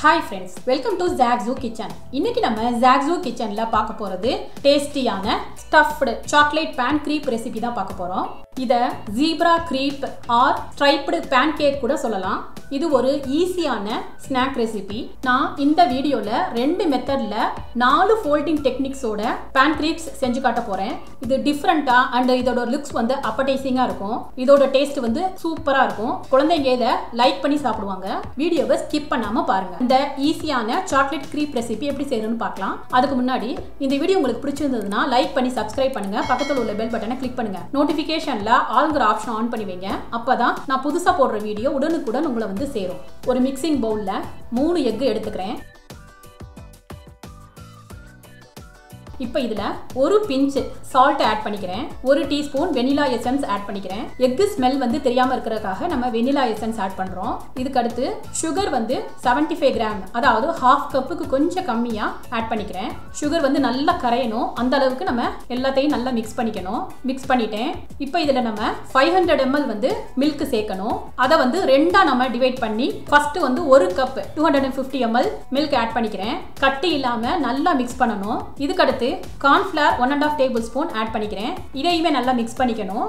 hi friends welcome to Jaxu kitchen இன்னைக்கு நம்ம ஜாக்ஸூ கிச்சன்ல பார்க்க போறது டேஸ்டியான stuffed chocolate pan crepe recipe தான் பார்க்க போறோம் இதை zebra crepe or striped pancake கூட சொல்லலாம் இது ஒரு ஈஸியான ஸ்நாக் ரெசிபி நான் இந்த வீடியோல ரெண்டு மெத்தட்ல நாலு ஃபோல்டிங் டெக்னிக்ஸோட பேன் க்ரீப்ஸ் செஞ்சு காட்ட போறேன் இது டிஃப்ரெண்டா அண்ட் இதோட லுக்ஸ் வந்து அப்படைசிங்கா இருக்கும் இதோட டேஸ்ட் வந்து சூப்பரா இருக்கும் குழந்தைங்க இதை லைக் பண்ணி சாப்பிடுவாங்க வீடியோவை ஸ்கிப் பண்ணாம பாருங்க இந்த ஈஸியான சாக்லேட் க்ரீப் ரெசிபி எப்படி செய்யணும்னு பார்க்கலாம் அதுக்கு முன்னாடி இந்த வீடியோ உங்களுக்கு பிடிச்சிருந்ததுன்னா லைக் பண்ணி சப்ஸ்கிரைப் பண்ணுங்க பக்கத்தில் உள்ள பெல் பட்டனை கிளிக் பண்ணுங்க நோட்டிஃபிகேஷன்ல ஆளுங்கிற ஆப்ஷன் ஆன் பண்ணி வைங்க அப்பதான் நான் புதுசா போடுற வீடியோ உடனுக்குடன் உங்களை வந்து சேரும் ஒரு மிக்சிங் பவுல்ல மூணு எக் எடுத்துக்கிறேன் இப்போ இதில் ஒரு பிஞ்ச் சால்ட் ஆட் பண்ணிக்கிறேன் ஒரு டீஸ்பூன் வெனிலா எசன்ஸ் ஆட் பண்ணிக்கிறேன் எக்கு ஸ்மெல் வந்து தெரியாமல் இருக்கிறதுக்காக நம்ம வெனிலா எசன்ஸ் ஆட் பண்ணுறோம் இதுக்கு அடுத்து சுகர் வந்து செவன்டி ஃபைவ் கிராம் அதாவது ஹாஃப் கப்புக்கு கொஞ்சம் கம்மியாக ஆட் பண்ணிக்கிறேன் சுகர் வந்து நல்லா கரையணும் அந்த அளவுக்கு நம்ம எல்லாத்தையும் நல்லா மிக்ஸ் பண்ணிக்கணும் மிக்ஸ் பண்ணிட்டேன் இப்போ இதில் நம்ம ஃபைவ் ஹண்ட்ரட் எம்எல் வந்து மில்க் சேர்க்கணும் அதை வந்து ரெண்டாக நம்ம டிவைட் பண்ணி ஃபர்ஸ்ட் வந்து ஒரு cup two hundred and fifty ml milk add பண்ணிக்கிறேன் கட்டி இல்லாமல் நல்லா மிக்ஸ் பண்ணணும் இதுக்கு அடுத்து cornflour one and half tablespoon add பண்ணிக்கிறேன் இதையுமே நல்லா மிக்ஸ் பண்ணிக்கணும்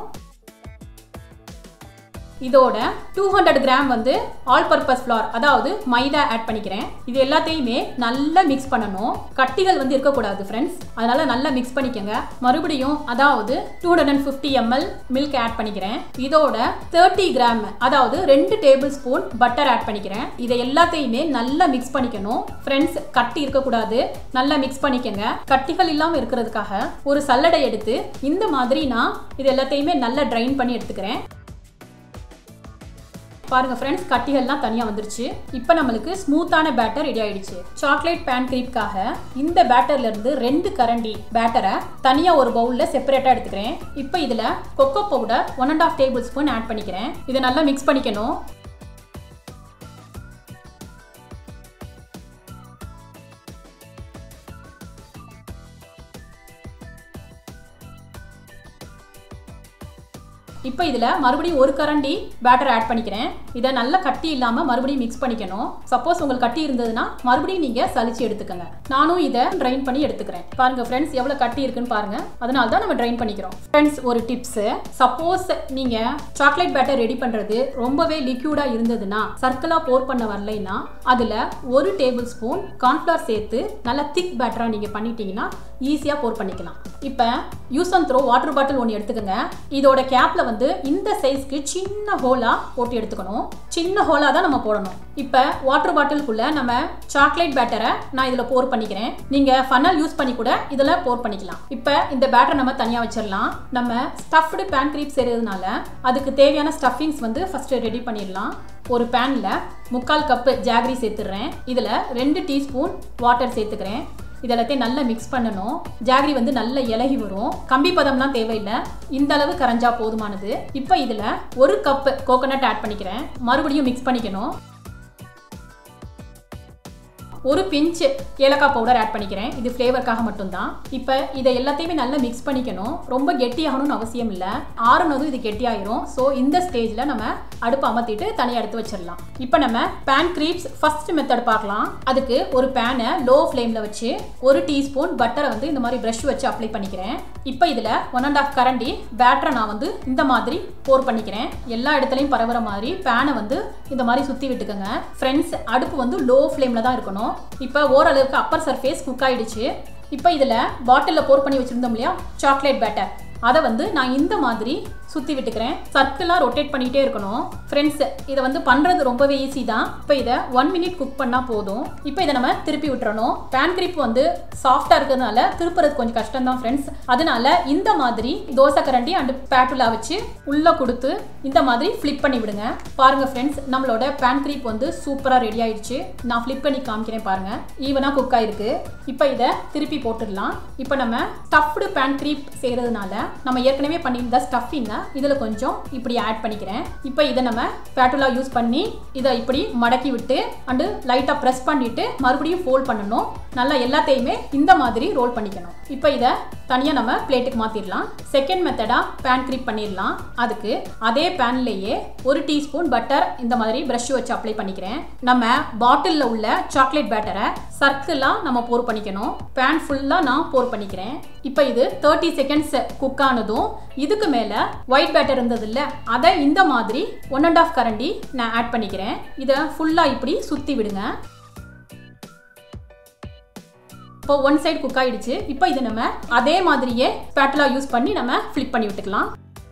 இதோட டூ ஹண்ட்ரட் கிராம் வந்து ஆல் பர்பஸ் ஃப்ளார் அதாவது மைதா ஆட் பண்ணிக்கிறேன் இது எல்லாத்தையுமே நல்லா மிக்ஸ் பண்ணணும் கட்டிகள் வந்து இருக்கக்கூடாது ஃப்ரெண்ட்ஸ் அதனால நல்லா மிக்ஸ் பண்ணிக்கோங்க மறுபடியும் அதாவது two hundred and fifty ml milk add பண்ணிக்கிறேன் இதோட தேர்ட்டி கிராம் அதாவது ரெண்டு டேபிள் ஸ்பூன் பட்டர் ஆட் பண்ணிக்கிறேன் இதை எல்லாத்தையுமே நல்லா மிக்ஸ் பண்ணிக்கணும் ஃப்ரெண்ட்ஸ் கட்டி இருக்கக்கூடாது நல்லா மிக்ஸ் பண்ணிக்கோங்க கட்டிகள் இல்லாமல் இருக்கிறதுக்காக ஒரு சல்லடை எடுத்து இந்த மாதிரி நான் இது எல்லாத்தையுமே நல்லா ட்ரைன் பண்ணி எடுத்துக்கிறேன் பாருங்க ஃப்ரெண்ட்ஸ் கட்டிகள்லாம் தனியாக வந்துருச்சு இப்போ நம்மளுக்கு ஸ்மூத்தான பேட்டர் ரெடி ஆயிடுச்சு சாக்லேட் பேன் க்ரீப்காக இந்த பேட்டர்ல இருந்து ரெண்டு கரண்டி பேட்டரை தனியாக ஒரு பவுலில் செப்பரேட்டாக எடுத்துக்கிறேன் இப்போ இதில் cocoa powder one and half tablespoon add பண்ணிக்கிறேன் இதை நல்லா மிக்ஸ் பண்ணிக்கணும் இப்போ இதில் மறுபடியும் ஒரு கரண்டி பேட்டர் ஆட் பண்ணிக்கிறேன் இதை நல்லா கட்டி இல்லாமல் மறுபடியும் மிக்ஸ் பண்ணிக்கணும் சப்போஸ் உங்களுக்கு கட்டி இருந்ததுன்னா மறுபடியும் நீங்கள் சலிச்சு எடுத்துக்கோங்க நானும் இதை ட்ரைன் பண்ணி எடுத்துக்கிறேன் பாருங்க ஃப்ரெண்ட்ஸ் எவ்வளோ கட்டி இருக்குன்னு பாருங்க அதனால தான் நம்ம ட்ரைன் பண்ணிக்கிறோம் ஃப்ரெண்ட்ஸ் ஒரு டிப்ஸ் சப்போஸ் நீங்கள் சாக்லேட் பேட்டர் ரெடி பண்ணுறது ரொம்பவே லிக்யூடாக இருந்ததுன்னா சர்க்கிளாக போர் பண்ண வரலைன்னா அதில் ஒரு டேபிள் ஸ்பூன் கார்ன்ஃப்ளவர் சேர்த்து நல்லா திக் பேட்டராக நீங்கள் பண்ணிட்டீங்கன்னா ஈஸியாக போர் பண்ணிக்கலாம் இப்போ use and throw water bottle ஒன்று எடுத்துக்கோங்க இதோட கேப்பில் வந்து இந்த சைஸ்க்கு சின்ன ஹோலாக போட்டு எடுத்துக்கணும் சின்ன ஹோலாக தான் நம்ம போடணும் இப்போ வாட்டர் பாட்டிலுக்குள்ளே நம்ம சாக்லேட் பேட்டரை நான் இதில் போர் பண்ணிக்கிறேன் நீங்கள் ஃபனல் யூஸ் பண்ணி கூட இதில் போர் பண்ணிக்கலாம் இப்போ இந்த பேட்டரை நம்ம தனியாக வச்சிடலாம் நம்ம ஸ்டஃப்டு பேன் க்ரீப் செய்கிறதுனால அதுக்கு தேவையான ஸ்டஃபிங்ஸ் வந்து ஃபஸ்ட்டு ரெடி பண்ணிடலாம் ஒரு பேனில் முக்கால் கப்பு ஜாகரி சேர்த்துடுறேன் இதில் ரெண்டு டீஸ்பூன் வாட்டர் சேர்த்துக்கிறேன் இதெல்லாத்தையும் நல்லா மிக்ஸ் பண்ணணும் ஜாகரி வந்து நல்ல இலகி வரும் கம்பி பதம்லாம் தேவையில்லை இந்த அளவு கரைஞ்சா போதுமானது இப்போ இதில் ஒரு கப்பு கோகோனட் ஆட் பண்ணிக்கிறேன் மறுபடியும் மிக்ஸ் பண்ணிக்கணும் ஒரு பிஞ்ச் ஏலக்காய் பவுடர் ஆட் பண்ணிக்கிறேன் இது ஃப்ளேவருக்காக மட்டும்தான் இப்போ இதை எல்லாத்தையுமே நல்லா மிக்ஸ் பண்ணிக்கணும் ரொம்ப கெட்டியாகணும்னு அவசியம் இல்லை ஆறுனதும் இது கெட்டியாயிரும் ஸோ இந்த ஸ்டேஜில் நம்ம அடுப்பு அமர்த்திட்டு தனியாக எடுத்து வச்சிடலாம் இப்போ நம்ம பேன் க்ரீப்ஸ் ஃபர்ஸ்ட் மெத்தட் பார்க்கலாம் அதுக்கு ஒரு பேனை லோ ஃப்ளேமில் வச்சு ஒரு டீஸ்பூன் பட்டரை வந்து இந்த மாதிரி ப்ரஷ் வச்சு அப்ளை பண்ணிக்கிறேன் இப்போ இதில் ஒன் அண்ட் ஆஃப் கரண்டி பேட்டரை நான் வந்து இந்த மாதிரி போர் பண்ணிக்கிறேன் எல்லா இடத்துலையும் பரவுற மாதிரி பேனை வந்து இந்த மாதிரி சுற்றி விட்டுக்கோங்க ஃப்ரெண்ட்ஸ் அடுப்பு வந்து லோ ஃப்ளேமில் தான் இருக்கணும் இப்போ ஓரளவுக்கு அப்பர் சர்ஃபேஸ் குக் ஆயிடுச்சு இப்போ இதில் பாட்டிலில் போர் பண்ணி வச்சுருந்தோம் இல்லையா சாக்லேட் பேட்டர் அதை வந்து நான் இந்த மாதிரி சுற்றி விட்டுக்கிறேன் சர்க்கிளாக ரொட்டேட் பண்ணிகிட்டே இருக்கணும் ஃப்ரெண்ட்ஸ் இதை வந்து பண்ணுறது ரொம்பவே ஈஸி தான் இப்போ இதை ஒன் மினிட் குக் பண்ணால் போதும் இப்போ இதை நம்ம திருப்பி விட்டுறணும் பேன் கிரிப் வந்து சாஃப்டாக இருக்கிறதுனால திருப்புறது கொஞ்சம் கஷ்டம் தான் ஃப்ரெண்ட்ஸ் அதனால இந்த மாதிரி தோசை கரண்டி அண்ட் பேட்டுலா வச்சு உள்ளே கொடுத்து இந்த மாதிரி ஃப்ளிப் பண்ணி விடுங்க பாருங்க ஃப்ரெண்ட்ஸ் நம்மளோட பேன் கிரிப் வந்து சூப்பராக ரெடி ஆயிடுச்சு நான் ஃப்ளிப் பண்ணி காமிக்கிறேன் பாருங்க ஈவனாக குக் ஆயிருக்கு இப்போ இதை திருப்பி போட்டுடலாம் இப்போ நம்ம ஸ்டஃப்டு பேன் கிரீப் செய்கிறதுனால நம்ம ஏற்கனவே பண்ணியிருந்த ஸ்டஃபிங்கை இதில் கொஞ்சம் இப்படி ஆட் பண்ணிக்கிறேன் இப்போ இதை நம்ம பேட்டுலா யூஸ் பண்ணி இதை இப்படி மடக்கி விட்டு அண்டு லைட்டாக ப்ரெஸ் பண்ணிட்டு மறுபடியும் ஃபோல்ட் பண்ணணும் நல்லா எல்லாத்தையுமே இந்த மாதிரி ரோல் பண்ணிக்கணும் இப்போ இதை தனியாக நம்ம பிளேட்டுக்கு மாற்றிடலாம் செகண்ட் மெத்தடாக பேன் க்ரீப் பண்ணிடலாம் அதுக்கு அதே பேன்லேயே ஒரு டீஸ்பூன் பட்டர் இந்த மாதிரி ப்ரஷ் வச்சு அப்ளை பண்ணிக்கிறேன் நம்ம பாட்டிலில் உள்ள சாக்லேட் பேட்டரை சர்க்கிளாக நம்ம போர் பண்ணிக்கணும் பேன் ஃபுல்லாக நான் போர் பண்ணிக்கிறேன் இப்போ இது தேர்ட்டி செகண்ட்ஸ் குக் ஆனதும் இதுக்கு மேலே ஒயிட் பேட்டர் இருந்தது இல்லை அதை இந்த மாதிரி ஒன் அண்ட் ஆஃப் கரண்டி நான் ஆட் பண்ணிக்கிறேன் இதை ஃபுல்லாக இப்படி சுற்றி விடுங்க இப்போ ஒன் சைடு குக் ஆயிடுச்சு இப்போ இது நம்ம அதே மாதிரியே பேட்டலா யூஸ் பண்ணி நம்ம ஃப்ளிப் பண்ணி விட்டுக்கலாம்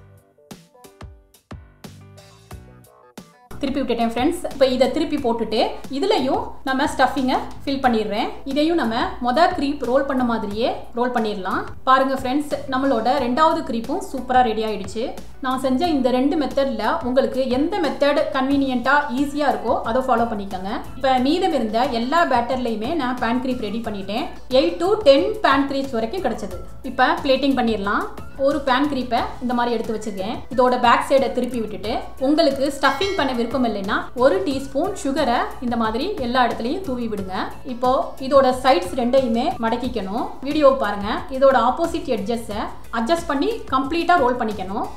திருப்பி விட்டுட்டேன் ஃப்ரெண்ட்ஸ் இப்போ இதை திருப்பி போட்டுட்டு இதுலையும் நம்ம ஸ்டஃபிங்கை ஃபில் பண்ணிடுறேன் இதையும் நம்ம மொதல் க்ரீப் ரோல் பண்ண மாதிரியே ரோல் பண்ணிடலாம் பாருங்க ஃப்ரெண்ட்ஸ் நம்மளோட ரெண்டாவது க்ரீப்பும் சூப்பராக ரெடி ஆயிடுச்சு நான் செஞ்ச இந்த ரெண்டு மெத்தடில் உங்களுக்கு எந்த மெத்தட் கன்வீனியண்ட்டாக ஈஸியாக இருக்கோ அதை ஃபாலோ பண்ணிக்கோங்க இப்போ மீதம் இருந்த எல்லா பேட்டர்லையுமே நான் பேன் க்ரீப் ரெடி பண்ணிட்டேன் eight to ten pan crepes வரைக்கும் கிடச்சிது இப்போ பிளேட்டிங் பண்ணிடலாம் ஒரு பேன் க்ரீப்பை இந்த மாதிரி எடுத்து வச்சுருக்கேன் இதோட பேக் சைடை திருப்பி விட்டுட்டு உங்களுக்கு ஸ்டஃபிங் பண்ண விருப்பம் இல்லைன்னா ஒரு டீஸ்பூன் சுகரை இந்த மாதிரி எல்லா இடத்துலையும் தூவி விடுங்க இப்போ இதோட சைட்ஸ் ரெண்டையுமே மடக்கிக்கணும் வீடியோ பாருங்க இதோட ஆப்போசிட் எட்ஜஸை அட்ஜஸ்ட் பண்ணி கம்ப்ளீட்டாக ரோல் பண்ணிக்கணும்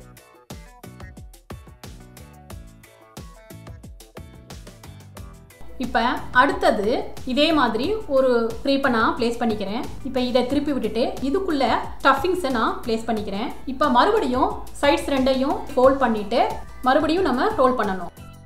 இப்போ அடுத்தது இதே மாதிரி ஒரு க்ரீப்பை நான் ப்ளேஸ் பண்ணிக்கிறேன் இப்போ இதை திருப்பி விட்டுட்டு இதுக்குள்ள ஸ்டஃபிங்ஸை நான் ப்ளேஸ் பண்ணிக்கிறேன் இப்போ மறுபடியும் சைட்ஸ் ரெண்டையும் ஃபோல்ட் பண்ணிட்டு மறுபடியும் நம்ம ரோல் பண்ணணும்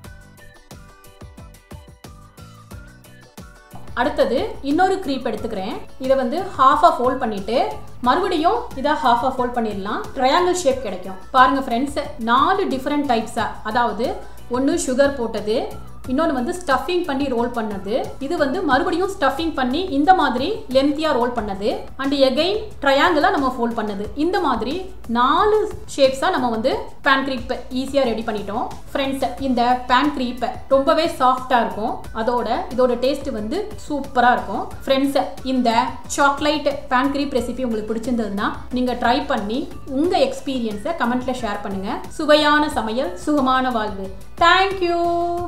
அடுத்தது இன்னொரு க்ரீப் எடுத்துக்கிறேன் இதை வந்து ஹாஃபாக ஃபோல்ட் பண்ணிட்டு மறுபடியும் இதை ஹாஃபாக ஃபோல்ட் பண்ணிடலாம் ட்ரையாங்கிள் ஷேப் கிடைக்கும் பாருங்க ஃப்ரெண்ட்ஸ் நாலு டிஃப்ரெண்ட் டைப்ஸாக அதாவது ஒன்று சுகர் போட்டது இன்னொன்று வந்து ஸ்டஃபிங் பண்ணி ரோல் பண்ணது இது வந்து மறுபடியும் ஸ்டஃபிங் பண்ணி இந்த மாதிரி லென்த்தியாக ரோல் பண்ணது அண்ட் எகைன் ட்ரையாங்கிளாக நம்ம ஃபோல்ட் பண்ணது இந்த மாதிரி நாலு ஷேப்ஸாக நம்ம வந்து பேன் க்ரீப் ஈஸியாக ரெடி பண்ணிட்டோம் ஃப்ரெண்ட்ஸ் இந்த பேன் க்ரீப் ரொம்பவே சாஃப்டாக இருக்கும் அதோட இதோட டேஸ்ட் வந்து சூப்பராக இருக்கும் ஃப்ரெண்ட்ஸ் இந்த சாக்லேட் பேன் க்ரீப் ரெசிபி உங்களுக்கு பிடிச்சிருந்ததுன்னா நீங்கள் ட்ரை பண்ணி உங்கள் எக்ஸ்பீரியன்ஸை கமெண்ட்டில் ஷேர் பண்ணுங்கள் சுவையான சமையல் சுகமான வாழ்வு தேங்க்யூ